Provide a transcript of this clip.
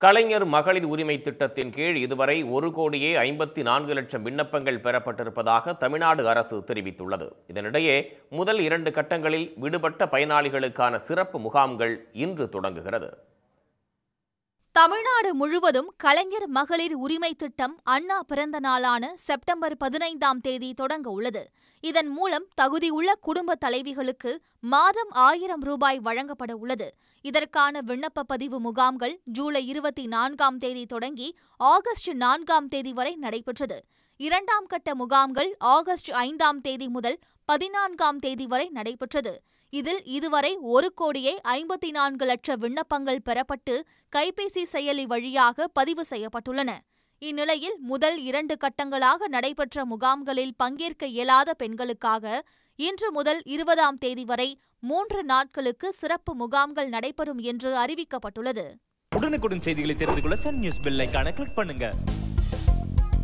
கலைஞர் மகளிர் உரிமை திட்டத்தின் கீழ் இதுவரை ஒரு கோடியே ஐம்பத்தி நான்கு லட்சம் விண்ணப்பங்கள் பெறப்பட்டிருப்பதாக தமிழ்நாடு அரசு தெரிவித்துள்ளது இதனிடையே முதல் இரண்டு கட்டங்களில் விடுபட்ட பயனாளிகளுக்கான சிறப்பு முகாம்கள் இன்று தொடங்குகிறது தமிழ்நாடு முழுவதும் கலைஞர் மகளிர் உரிமை திட்டம் அண்ணா பிறந்த நாளான செப்டம்பர் பதினைந்தாம் தேதி தொடங்க உள்ளது இதன் மூலம் தகுதியுள்ள குடும்ப தலைவிகளுக்கு மாதம் ஆயிரம் ரூபாய் வழங்கப்பட உள்ளது இதற்கான விண்ணப்ப பதிவு முகாம்கள் ஜூலை இருபத்தி நான்காம் தேதி தொடங்கி ஆகஸ்ட் நான்காம் தேதி வரை நடைபெற்றது இரண்டாம் கட்ட முகாம்கள் ஆகஸ்ட் ஐந்தாம் தேதி முதல் பதினான்காம் தேதி வரை நடைபெற்றது இதில் இதுவரை ஒரு கோடியே ஐம்பத்தி நான்கு லட்ச விண்ணப்பங்கள் பெறப்பட்டு கைபேசி செயலி வழியாக பதிவு செய்யப்பட்டுள்ளன இந்நிலையில் முதல் இரண்டு கட்டங்களாக நடைபெற்ற முகாம்களில் பங்கேற்க இயலாத பெண்களுக்காக இன்று முதல் இருபதாம் தேதி வரை மூன்று நாட்களுக்கு சிறப்பு முகாம்கள் நடைபெறும் என்று அறிவிக்கப்பட்டுள்ளது உடனுக்குடன் செய்திகளை தெரிந்து கொள்ள சன் நியூஸ் பெல் ஐகானை கிளிக் பண்ணுங்க